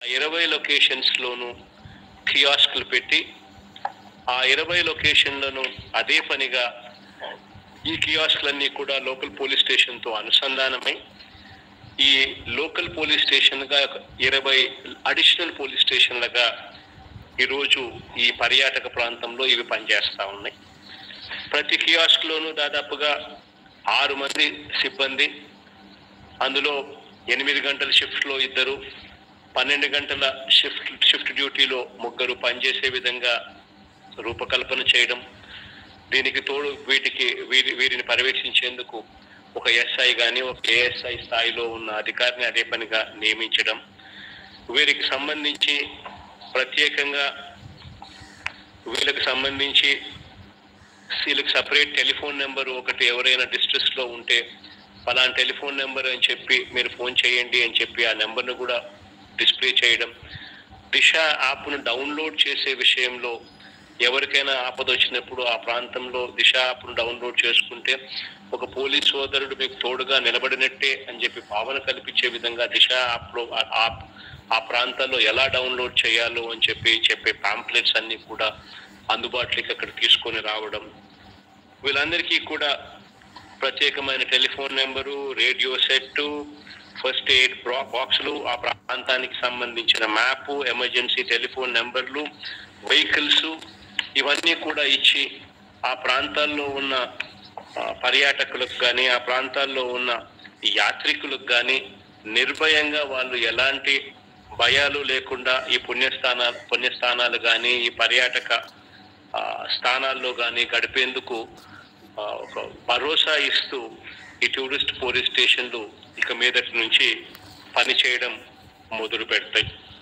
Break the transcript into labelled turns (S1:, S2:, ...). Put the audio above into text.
S1: ఇరవై లొకేషన్స్లోనూ కియాస్కులు పెట్టి ఆ ఇరవై లొకేషన్లను అదే పనిగా ఈ కియాస్కులన్నీ కూడా లోకల్ పోలీస్ స్టేషన్తో అనుసంధానమై ఈ లోకల్ పోలీస్ స్టేషన్గా ఇరవై అడిషనల్ పోలీస్ స్టేషన్లుగా ఈరోజు ఈ పర్యాటక ప్రాంతంలో ఇవి పనిచేస్తూ ఉన్నాయి ప్రతి కియాస్క్లోనూ దాదాపుగా ఆరు మంది సిబ్బంది అందులో ఎనిమిది గంటల షిఫ్ట్లో ఇద్దరు పన్నెండు గంటల షిఫ్ట్ షిఫ్ట్ డ్యూటీలో ముగ్గురు పనిచేసే విధంగా రూపకల్పన చేయడం దీనికి తోడు వీటికి వీరి వీరిని పర్యవేక్షించేందుకు ఒక ఎస్ఐ కానీ ఒక ఏఎస్ఐ స్థాయిలో ఉన్న అధికారిని అదే పనిగా నియమించడం వీరికి సంబంధించి ప్రత్యేకంగా వీళ్ళకి సంబంధించి వీళ్ళకి సపరేట్ టెలిఫోన్ నెంబర్ ఒకటి ఎవరైనా డిస్ట్రెస్ లో ఉంటే ఫలానా టెలిఫోన్ నెంబర్ అని చెప్పి మీరు ఫోన్ చేయండి అని చెప్పి ఆ నెంబర్ను కూడా డిస్ప్లే చేయడం దిశ యాప్ను డౌన్లోడ్ చేసే విషయంలో ఎవరికైనా ఆపద వచ్చినప్పుడు ఆ ప్రాంతంలో దిశ యాప్ను డౌన్లోడ్ చేసుకుంటే ఒక పోలీస్ సోదరుడు మీకు తోడుగా నిలబడినట్టే అని చెప్పి భావన కల్పించే విధంగా దిశ యాప్లో ఆ- ఆ- ఆ ప్రాంతాల్లో ఎలా డౌన్లోడ్ చేయాలో అని చెప్పి చెప్పే పాంప్లెట్స్ అన్ని కూడా అందుబాటులోకి అక్కడ తీసుకొని రావడం వీళ్ళందరికీ కూడా ప్రత్యేకమైన telephone number radio set first aid బాక్సులు ఆ ప్రాంతానికి సంబంధించిన మ్యాప్ ఎమర్జెన్సీ టెలిఫోన్ నెంబర్లు వెహికల్స్ ఇవన్నీ కూడా ఇచ్చి ఆ ప్రాంతాల్లో ఉన్న ఆ, పర్యాటకులకు కానీ ఆ ప్రాంతాల్లో ఉన్న యాత్రికులకు కానీ నిర్భయంగా వాళ్ళు ఎలాంటి భయాలు లేకుండా ఈ పుణ్యస్థాన పుణ్యస్థానాలు కానీ ఈ పర్యాటక ఆ, స్థానాల్లో కానీ గడిపేందుకు ఆ, ఒక భరోసా ఇస్తూ ఈ టూరిస్ట్ పోలీస్ స్టేషన్లు ఇక మీదటి నుంచి పనిచేయడం మొదలు పెడతాయి